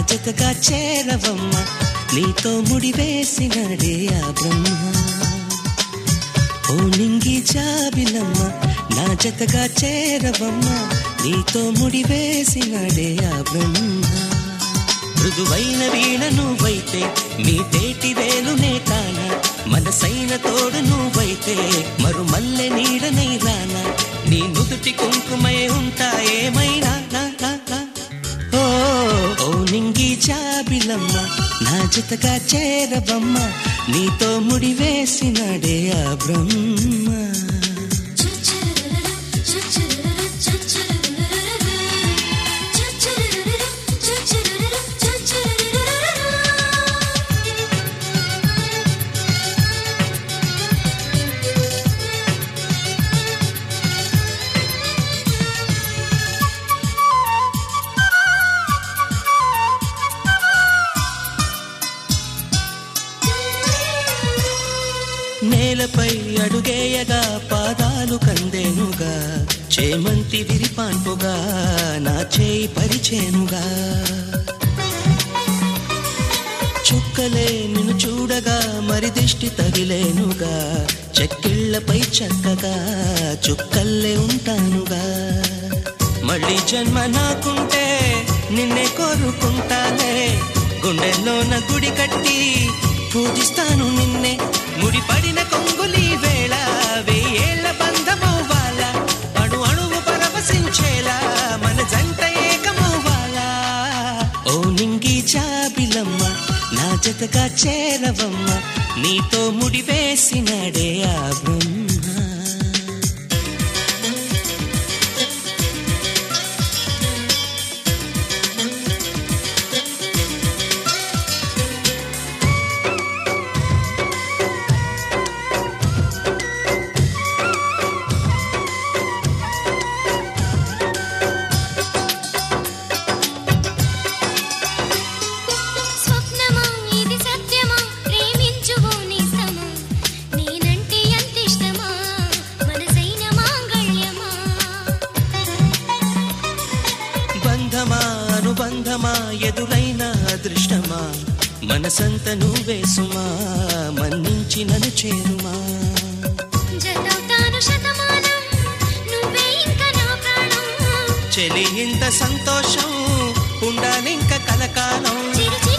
జతగా చేరవమ్మ నీతో ముడివేసినడే ఆ బ్రహ్మ ఓ నింగి జాబిలమ్మ నా జతగా చేరవమ్మ నీతో ముడివేసినడే ఆ బ్రహ్మ మృదువైన వీణ నువ్వైతే నీ తేటి వేలునే కాన మనసైన తోడు నువ్వైతే మరు మల్లె నీడనై రానా నీ నుదుటి కుంకుమై ఉంటా ఏమైనా నా, నా, నా. ఓ ఓ నింగి జాబిలమ్మ నా జతగా చేరవమ్మ నీతో ముడివేసినడే ఆ బ్రహ్మ నేలపై అడుగేయగా పాదాలు కందేనుగా చేమంతి విరిపాన్పుగా నా చేయి పరిచేనుగా చుక్కలే నిన్ను చూడగా మరి దిష్టి తగిలేనుగా చెక్కిళ్లపై చక్కగా చుక్కల్లే ఉంటానుగా మళ్ళీ జన్మ నాకుంటే నిన్నే కోరుకుంటానే గుండెల్లోన గుడి కట్టి పూజిస్తాను నిన్నే ముడిపడిన కొంగులి వేళ వెయ్యేళ్ల బంధమవ్వాల అణు అణువు పరవశించేలా మన జంట ఏకమవ్వాలా ఓ నింగి జాబిలమ్మ నా జతగా చేరవమ్మ నీతో ముడివేసినడే ఆ బ్రహ్మ స్వప్నమా ఇది సత్యమా ప్రేమించువు నిజమా నేనంటే ఎంత ఇష్టమా మనసైన మాంగళ్యమా బంధమా అనుబంధమా ఎదురైన అదృష్టమా మనసంత నువ్వేసుమా మన్నించి నన్ను చేరుమా జతవుతాను శతమానం నువ్వే ఇంకా నా ప్రాణం చెలి ఇంత సంతోషం ఉండాలింక కలకాలం చిరు చిరు